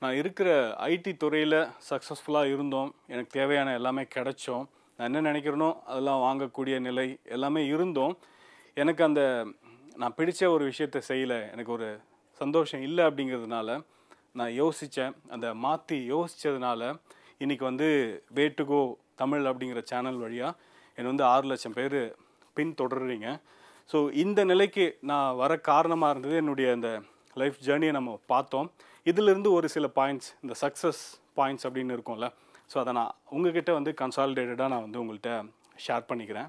நான் இருக்கிற ஐடி துறையில் சக்ஸஸ்ஃபுல்லாக இருந்தோம் எனக்கு தேவையான எல்லாமே கிடைச்சோம் நான் என்ன நினைக்கிறேனோ அதெல்லாம் வாங்கக்கூடிய நிலை எல்லாமே இருந்தோம் எனக்கு அந்த நான் பிடிச்ச ஒரு விஷயத்தை செய்யலை எனக்கு ஒரு சந்தோஷம் இல்லை அப்படிங்கிறதுனால நான் யோசித்தேன் அந்த மாற்றி யோசித்ததுனால இன்றைக்கி வந்து வே டு கோ தமிழ் அப்படிங்கிற சேனல் வழியாக என்னை வந்து ஆறு லட்சம் பேர் பின் தொடர்றீங்க ஸோ இந்த நிலைக்கு நான் வர காரணமாக இருந்தது என்னுடைய அந்த லைஃப் ஜேர்னியை நம்ம பார்த்தோம் இதிலிருந்து ஒரு சில பாயிண்ட்ஸ் இந்த சக்ஸஸ் பாயிண்ட்ஸ் அப்படின்னு இருக்கும்ல ஸோ அதை நான் உங்ககிட்ட வந்து கன்சாலிடேட்டடாக நான் வந்து உங்கள்கிட்ட ஷேர் பண்ணிக்கிறேன்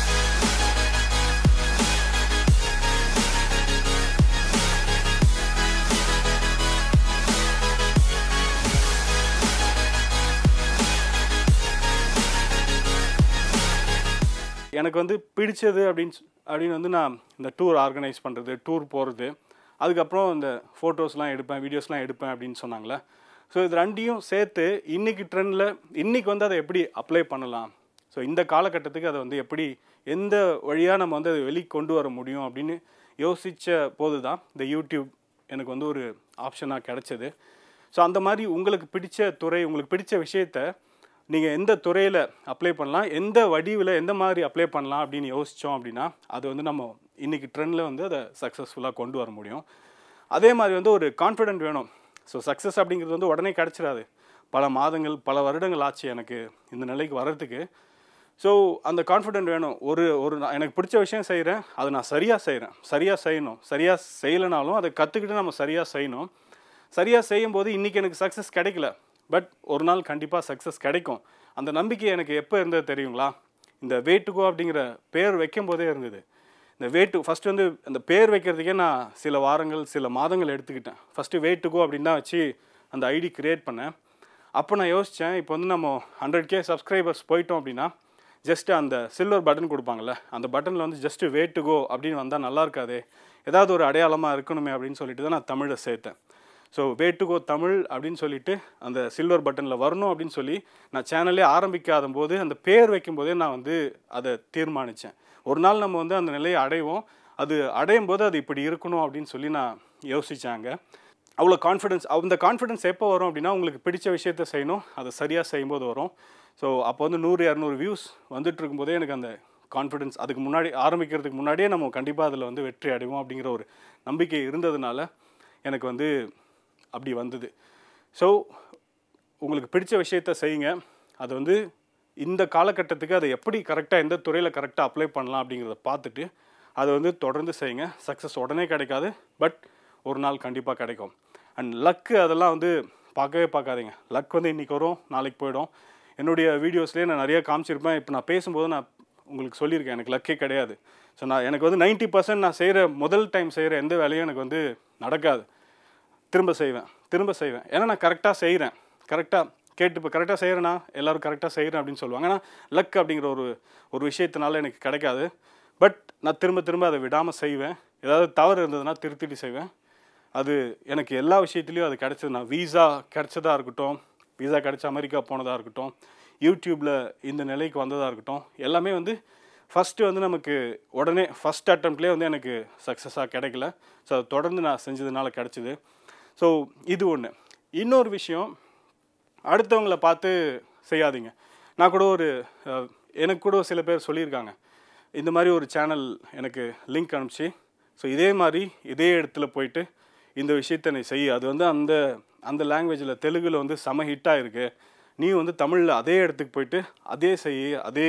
எனக்கு வந்து பிடிச்சது அப்படின்னு சொ- அப்படின்னு வந்து நான் இந்த டூர் ஆர்கனைஸ் பண்ணுறது டூர் போகிறது அதுக்கப்புறம் இந்த ஃபோட்டோஸ்லாம் எடுப்பேன் வீடியோஸ்லாம் எடுப்பேன் அப்படின்னு சொன்னாங்களே ஸோ இது ரெண்டையும் சேர்த்து இன்னைக்கு ட்ரெண்டில் இன்னைக்கு வந்து அதை எப்படி அப்ளை பண்ணலாம் ஸோ இந்த காலகட்டத்துக்கு அதை வந்து எப்படி எந்த வழியாக நம்ம வந்து அதை வெளி கொண்டு வர முடியும் அப்படின்னு யோசித்த போது தான் இந்த யூடியூப் எனக்கு வந்து ஒரு ஆப்ஷனாக கிடைச்சது ஸோ அந்த மாதிரி உங்களுக்கு பிடிச்ச துறை உங்களுக்கு பிடிச்ச விஷயத்த நீங்கள் எந்த துறையில் அப்ளை பண்ணலாம் எந்த வடிவில் எந்த மாதிரி அப்ளை பண்ணலாம் அப்படின்னு யோசித்தோம் அப்படின்னா அது வந்து நம்ம இன்றைக்கி ட்ரெண்டில் வந்து அதை சக்ஸஸ்ஃபுல்லாக கொண்டு வர முடியும் அதே மாதிரி வந்து ஒரு கான்ஃபிடென்ட் வேணும் ஸோ சக்ஸஸ் அப்படிங்கிறது வந்து உடனே கிடச்சிடாது பல மாதங்கள் பல வருடங்கள் ஆச்சு எனக்கு இந்த நிலைக்கு வர்றதுக்கு ஸோ அந்த கான்ஃபிடென்ட் வேணும் ஒரு ஒரு நான் எனக்கு பிடிச்ச விஷயம் செய்கிறேன் அதை நான் சரியாக செய்கிறேன் சரியாக செய்யணும் சரியாக செய்யலைனாலும் அதை கற்றுக்கிட்டு நம்ம சரியாக செய்யணும் சரியாக செய்யும்போது இன்றைக்கி எனக்கு சக்ஸஸ் கிடைக்கல பட் ஒரு நாள் கண்டிப்பாக சக்ஸஸ் கிடைக்கும் அந்த நம்பிக்கை எனக்கு எப்போ இருந்தது தெரியுங்களா இந்த வேட்டுகோ அப்படிங்கிற பேர் வைக்கும் போதே இருந்தது இந்த வேட்டு ஃபஸ்ட் வந்து அந்த பேர் வைக்கிறதுக்கே நான் சில வாரங்கள் சில மாதங்கள் எடுத்துக்கிட்டேன் ஃபஸ்ட்டு வேட்டுகோ அப்படின்னு தான் வச்சு அந்த ஐடி கிரியேட் பண்ணேன் அப்போ நான் யோசித்தேன் இப்போ வந்து நம்ம ஹண்ட்ரட் கே சப்ஸ்கிரைபர்ஸ் போயிட்டோம் அப்படின்னா ஜஸ்ட் அந்த சில்வர் பட்டன் கொடுப்பாங்கல்ல அந்த பட்டனில் வந்து ஜஸ்ட் வே டு கோ அப்படின்னு வந்தால் நல்லா இருக்காதே ஏதாவது ஒரு அடையாளமாக இருக்கணுமே அப்படின்னு சொல்லிட்டு தான் நான் தமிழை சேர்த்தேன் so way to go Tamil அப்படின்னு சொல்லிட்டு அந்த சில்வர் பட்டனில் வரணும் அப்படின்னு சொல்லி நான் சேனலே ஆரம்பிக்காத போது அந்த பேர் வைக்கும்போதே நான் வந்து அதை தீர்மானித்தேன் ஒரு நாள் நம்ம வந்து அந்த நிலையை அடைவோம் அது அடையும் போது அது இப்படி இருக்கணும் அப்படின்னு சொல்லி நான் யோசிச்சாங்க அவ்வளோ கான்ஃபிடன்ஸ் அந்த கான்ஃபிடன்ஸ் எப்போ வரும் அப்படின்னா உங்களுக்கு பிடிச்ச விஷயத்த செய்யணும் அதை சரியாக செய்யும்போது வரும் ஸோ அப்போ வந்து நூறு இரநூறு வியூஸ் வந்துட்டு இருக்கும்போதே எனக்கு அந்த கான்ஃபிடன்ஸ் அதுக்கு முன்னாடி ஆரம்பிக்கிறதுக்கு முன்னாடியே நம்ம கண்டிப்பாக அதில் வந்து வெற்றி அடைவோம் அப்படிங்கிற ஒரு நம்பிக்கை இருந்ததுனால எனக்கு வந்து அப்படி வந்தது ஸோ உங்களுக்கு பிடிச்ச விஷயத்த செய்யுங்க அது வந்து இந்த காலகட்டத்துக்கு அதை எப்படி கரெக்டாக எந்த துறையில் கரெக்டாக அப்ளை பண்ணலாம் அப்படிங்கிறத பார்த்துட்டு அதை வந்து தொடர்ந்து செய்யுங்க சக்ஸஸ் உடனே கிடைக்காது பட் ஒரு நாள் கண்டிப்பாக கிடைக்கும் அண்ட் லக்கு அதெல்லாம் வந்து பார்க்கவே பார்க்காதீங்க லக் வந்து இன்றைக்கி வரும் நாளைக்கு போயிடும் என்னுடைய வீடியோஸ்லேயே நான் நிறைய காமிச்சிருப்பேன் இப்போ நான் பேசும்போது நான் உங்களுக்கு சொல்லியிருக்கேன் எனக்கு லக்கே கிடையாது ஸோ நான் எனக்கு வந்து 90% பர்சன்ட் நான் செய்கிற முதல் டைம் செய்கிற எந்த வேலையும் எனக்கு வந்து நடக்காது திரும்ப செய்வேன் திரும்ப செய்வேன் ஏன்னா நான் கரெக்டாக செய்கிறேன் கரெக்டாக கேட்டு இப்போ கரெக்டாக செய்கிறேன்னா எல்லோரும் கரெக்டாக செய்கிறேன் அப்படின்னு சொல்லுவாங்க ஆனால் லக் அப்படிங்கிற ஒரு ஒரு விஷயத்தினால எனக்கு கிடைக்காது பட் நான் திரும்ப திரும்ப அதை விடாமல் செய்வேன் ஏதாவது தவறு இருந்ததுன்னா திருத்திட்டு செய்வேன் அது எனக்கு எல்லா விஷயத்துலையும் அது கிடைச்சது நான் வீசா கிடைச்சதா இருக்கட்டும் வீசா கிடைச்ச அமெரிக்கா போனதாக இருக்கட்டும் யூடியூப்பில் இந்த நிலைக்கு வந்ததாக இருக்கட்டும் எல்லாமே வந்து ஃபஸ்ட்டு வந்து நமக்கு உடனே ஃபஸ்ட் அட்டம்ப்ட்லேயே வந்து எனக்கு சக்ஸஸாக கிடைக்கல ஸோ அதை தொடர்ந்து நான் செஞ்சதுனால கிடச்சிது ஸோ இது ஒன்று இன்னொரு விஷயம் அடுத்தவங்கள பார்த்து செய்யாதீங்க நான் கூட ஒரு அஹ், எனக்கு கூட சில பேர் சொல்லியிருக்காங்க இந்த மாதிரி ஒரு சேனல் எனக்கு லிங்க் அனுப்பிச்சு ஸோ இதே மாதிரி இதே இடத்துல போயிட்டு இந்த விஷயத்தை நீ செய் அது வந்து அந்த அந்த லாங்குவேஜில் தெலுங்கில் வந்து செம ஹிட்டாக இருக்கு நீ வந்து தமிழில் அதே இடத்துக்கு போயிட்டு அதே செய் அதே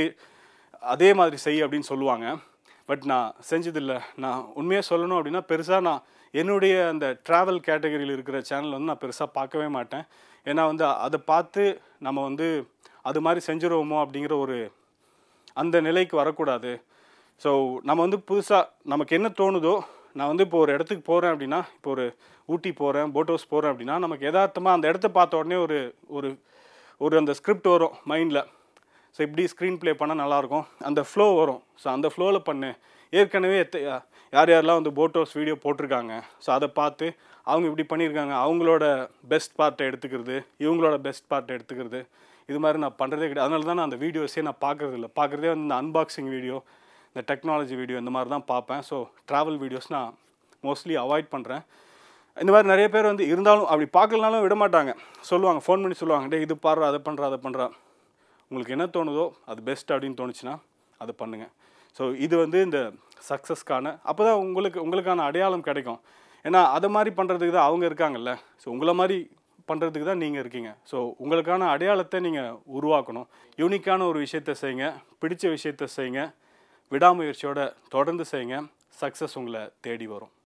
அதே மாதிரி செய் அப்படின்னு சொல்லுவாங்க பட் நான் செஞ்சதில்லை நான் உண்மையாக சொல்லணும் அப்படின்னா பெருசாக நான் என்னுடைய அந்த ட்ராவல் கேட்டகரியில் இருக்கிற சேனல் வந்து நான் பெருசாக பார்க்கவே மாட்டேன் ஏன்னா வந்து அதை பார்த்து நம்ம வந்து அது மாதிரி செஞ்சுருவோமோ அப்படிங்கிற ஒரு அந்த நிலைக்கு வரக்கூடாது ஸோ நம்ம வந்து புதுசாக நமக்கு என்ன தோணுதோ நான் வந்து இப்போ ஒரு இடத்துக்கு போகிறேன் அப்படின்னா இப்போ ஒரு ஊட்டி போகிறேன் போட்டோஸ் போகிறேன் அப்படின்னா நமக்கு யதார்த்தமாக அந்த இடத்த பார்த்த உடனே ஒரு ஒரு ஒரு அந்த ஸ்கிரிப்ட் வரும் மைண்டில் ஸோ இப்படி ஸ்க்ரீன் ப்ளே பண்ணால் நல்லாயிருக்கும் அந்த ஃப்ளோ வரும் ஸோ அந்த ஃப்ளோவில் பண்ணு ஏற்கனவே எத்த யார் யாரெல்லாம் வந்து போட்டோஸ் வீடியோ போட்டிருக்காங்க ஸோ அதை பார்த்து அவங்க இப்படி பண்ணியிருக்காங்க அவங்களோட பெஸ்ட் பார்ட்டை எடுத்துக்கிறது இவங்களோட பெஸ்ட் பார்ட்டை எடுத்துக்கிறது இது மாதிரி நான் பண்ணுறதே கிடையாது அதனால தான் நான் அந்த வீடியோஸே நான் பார்க்குறது இல்லை பார்க்குறதே வந்து இந்த அன்பாக்சிங் வீடியோ இந்த டெக்னாலஜி வீடியோ இந்த மாதிரி தான் பார்ப்பேன் ஸோ ட்ராவல் வீடியோஸ் நான் மோஸ்ட்லி அவாய்ட் பண்ணுறேன் இந்த மாதிரி நிறைய பேர் வந்து இருந்தாலும் அப்படி பார்க்கலனாலும் விட மாட்டாங்க சொல்லுவாங்க ஃபோன் பண்ணி சொல்லுவாங்க டே இது பாடுறா அதை பண்ணுறா அதை பண்ணுறா உங்களுக்கு என்ன தோணுதோ அது பெஸ்ட் அப்படின்னு தோணுச்சுன்னா அதை பண்ணுங்கள் ஸோ இது வந்து இந்த சக்ஸஸ்க்கான அப்போ தான் உங்களுக்கு உங்களுக்கான அடையாளம் கிடைக்கும் ஏன்னா அதை மாதிரி பண்ணுறதுக்கு தான் அவங்க இருக்காங்கல்ல ஸோ உங்களை மாதிரி பண்ணுறதுக்கு தான் நீங்கள் இருக்கீங்க ஸோ உங்களுக்கான அடையாளத்தை நீங்கள் உருவாக்கணும் யூனிக்கான ஒரு விஷயத்தை செய்யுங்க பிடிச்ச விஷயத்தை செய்யுங்க விடாமுயற்சியோட தொடர்ந்து செய்யுங்க சக்ஸஸ் உங்களை தேடி வரும்